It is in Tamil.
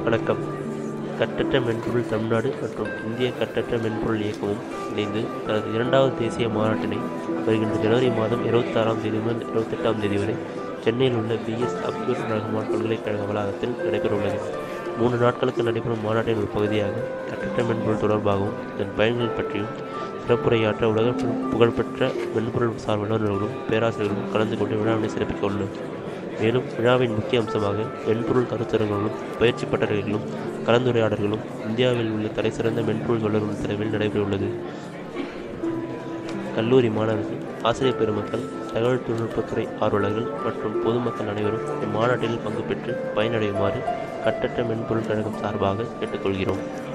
வணக்கம் கட்டற்ற மென்பொருள் தமிழ்நாடு மற்றும் இந்திய கட்டற்ற மென்பொருள் இயக்கமும் இணைந்து தனது இரண்டாவது தேசிய மாநாட்டினை வருகின்ற ஜனவரி மாதம் இருபத்தாறாம் தேதி முதல் இருபத்தெட்டாம் தேதி வரை சென்னையில் உள்ள பிஎஸ் அப்துல் ரஹ்மான் பல்கலைக்கழக வளாகத்தில் நடைபெறவுள்ளது மூன்று நாட்களுக்கு நடைபெறும் மாநாட்டின் ஒரு பகுதியாக கட்டற்ற மென்பொருள் தொடர்பாகவும் இதன் பயன்கள் பற்றியும் சிறப்புரையாற்ற உலக பு- புகழ்பெற்ற மென்பொருள் சார் வல்லுநர்களும் பேராசிரியர்களும் கலந்து கொண்டு விழாவினை சிறப்பிக்க உள்ளனர் மேலும் விழாவின் முக்கிய அம்சமாக மென்பொருள் கருத்தரங்குகளும் பயிற்சி பட்டறைகளும் கலந்துரையாடல்களும் இந்தியாவில் உள்ள தலைசிறந்த மென்பொருள் வல்லுநர்கள் தலைமையில் நடைபெறவுள்ளது கல்லூரி மாணவர்கள் ஆசிரியர் பெருமக்கள் தகவல் தொழில்நுட்பத்துறை ஆர்வலர்கள் மற்றும் பொதுமக்கள் அனைவரும் இம்மாநாட்டில் பங்கு பெற்று பயனடையுமாறு கட்டற்ற மென்பொருள் கழகம் சார்பாக கேட்டுக்கொள்கிறோம்